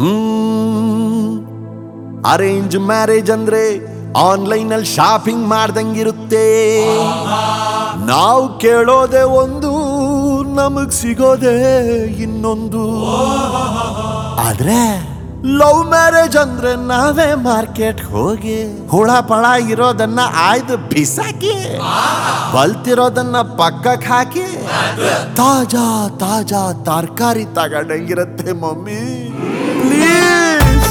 ಹ್ಮ್ arrange marriage ಅಂದ್ರೆ online ಅಲ್ಲಿ shopping ಮಾಡ್ದಂಗಿರುತ್ತೆ ನಾವು ಕೇಳೋದೇ ಒಂದು ನಮಗ್ ಸಿಗೋದೇ ಇನ್ನೊಂದು ಆದ್ರೆ ಲವ್ ಮ್ಯಾರೇಜ್ ಅಂದ್ರೆ ನಾವೇ ಮಾರ್ಕೆಟ್ ಹೋಗಿ ಹುಳ ಪಳ ಇರೋದನ್ನ ಆಯ್ದು ಬಿಸಾಕಿ ಬಲ್ತಿರೋದನ್ನ ಪಕ್ಕಕ್ ಹಾಕಿ ತಾಜಾ ತಾಜಾ ತರಕಾರಿ ತಗೊಂಡಂಗಿರತ್ತೆ ಮಮ್ಮಿ ಪ್ಲೀಸ್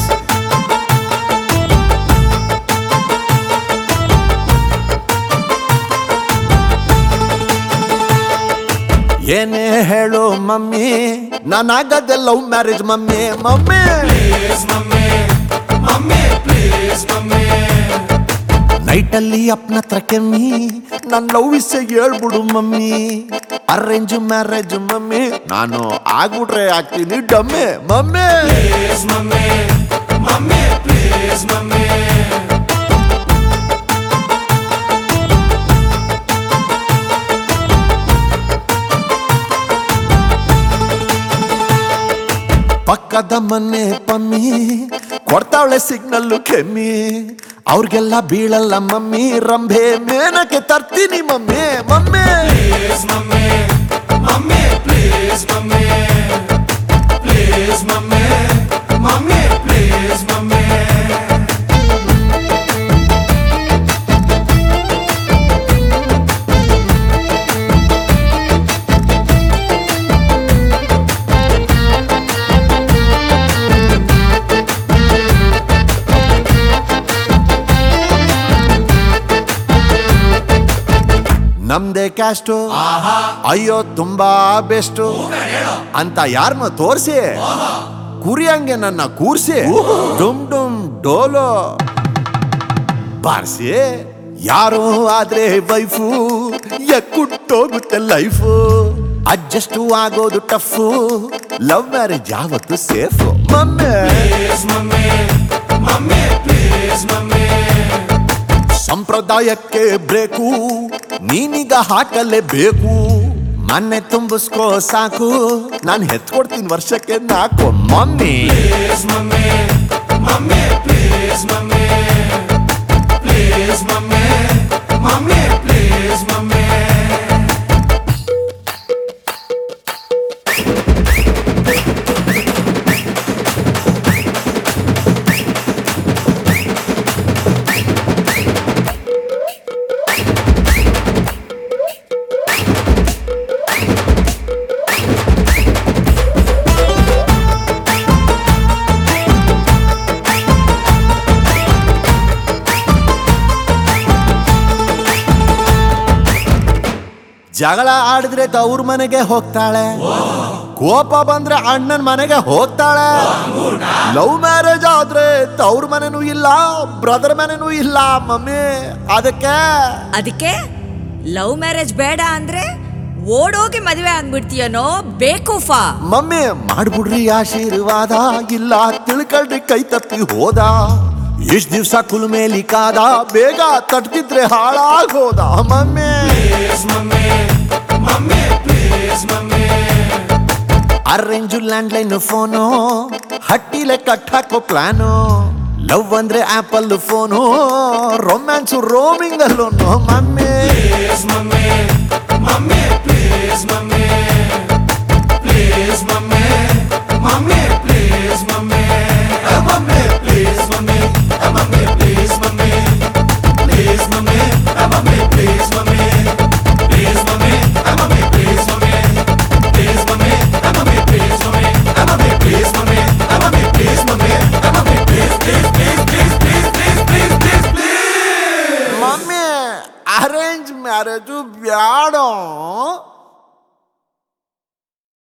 ಏನೇ ಹೇಳು ಮಮ್ಮಿ ನಾನಾಗದೆ ಲವ್ ಮ್ಯಾರೇಜ್ ಮಮ್ಮಿ ಮಮ್ಮಿ ನೈಟಲ್ಲಿ ಅಪ್ಪನ ಹತ್ರ ಕೆಮ್ಮಿ ನನ್ ಲವ್ ವಿಷಯ ಹೇಳ್ಬಿಡು ಮಮ್ಮಿ ಅರೇಂಜ್ ಮ್ಯಾರೇಜ್ ಮಮ್ಮಿ ನಾನು ಆಗ್ಬಿಟ್ರೆ ಆಗ್ತೀನಿ ಡಮ್ಮಿ ಮಮ್ಮಿ ಪಕ್ಕದ ಮನೆ ಪಮ್ಮಿ ಕೊಡ್ತಾವಳೆ ಸಿಗ್ನಲ್ಲು ಕೆಮ್ಮಿ ಅವ್ರಿಗೆಲ್ಲ ಬೀಳಲ್ಲ ಮಮ್ಮಿ ರಂಭೆ ಮೇನಕ್ಕೆ ತರ್ತೀನಿ ಮಮ್ಮಿ ಮಮ್ಮಿ ನಮ್ದೇ ಕ್ಯಾಸ್ಟು ಅಯ್ಯೋ ತುಂಬಾ ಬೆಸ್ಟು ಅಂತ ಯಾರನ್ನ ತೋರಿಸಿ ಕುರಿಯಂಗೆ ನನ್ನ ಕೂರ್ಸಿ ಡುಮ್ ಡುಮ್ ಡೋಲೋ ಬಾರ್ಸಿ ಯಾರೋ ಆದ್ರೆ ವೈಫು ಎಕ್ಕುಟ್ಟೋಗುತ್ತೆ ಲೈಫು ಅಡ್ಜಸ್ಟ್ ಆಗೋದು ಟಫು ಲವ್ ಮ್ಯಾರೇಜ್ ಯಾವತ್ತು ಸೇಫ್ ಮಮ್ಮಿ ಸಂಪ್ರದಾಯಕ್ಕೆ ಬ್ರೇಕು ನೀನೀಗ ಹಾಕಲೇಬೇಕು ಮನೆ ತುಂಬಿಸ್ಕೋ ಸಾಕು ನಾನು ಹೆತ್ಕೊಡ್ತೀನಿ ವರ್ಷಕ್ಕೆ ನಾಲ್ಕು ಮಮ್ಮಿ ಜಗಳ ಆಡಿದ್ರೆ ತವ್ರ ಮನೆಗೆ ಹೋಗ್ತಾಳೆ ಕೋಪ ಬಂದ್ರೆ ಅಣ್ಣನ ಮನೆಗೆ ಹೋಗ್ತಾಳೆ ಲವ್ ಮ್ಯಾರೇಜ್ ಆದ್ರೆ ತವ್ರ ಮನೆನೂ ಇಲ್ಲ ಬ್ರದರ್ ಮನೆನೂ ಇಲ್ಲ ಮಮ್ಮಿ ಅದಕ್ಕೆ ಅದಕ್ಕೆ ಲವ್ ಮ್ಯಾರೇಜ್ ಬೇಡ ಅಂದ್ರೆ ಓಡೋಗಿ ಮದುವೆ ಆಗ್ಬಿಡ್ತೀಯನೋ ಬೇಕೂಫಾ ಮಮ್ಮಿ ಮಾಡ್ಬಿಡ್ರಿ ಆಶೀರ್ವಾದ ಇಲ್ಲ ತಿಳ್ಕೊಳ್ರಿ ಕೈ ತಪ್ಪಿ ಹೋದ ಇಷ್ಟ ದಿವ್ಸ ಕುಲ್ಮೇಲಿ ಕಾದ ಬೇಗ ತಟ್ತಿದ್ರೆ ಹಾಳಾಗೋದ ಮಮ್ಮಿ ಅರೇಂಜು ಲ್ಯಾಂಡ್ಲೈನ್ ಫೋನು ಹಟ್ಟಿಲೆ ಕಟ್ ಹಾಕೋ ಪ್ಲಾನು ಲವ್ ಅಂದ್ರೆ ಆಪಲ್ ಫೋನು ರೊಮ್ಯಾನ್ಸು ರೋಮಿಂಗ್ ಅಲ್ಲೋನು ಮಮ್ಮಿ ಮಮ್ಮಿ ಅರೇಂಜ್ ಮ್ಯಾರೇಜು ಬ್ಯಾಡ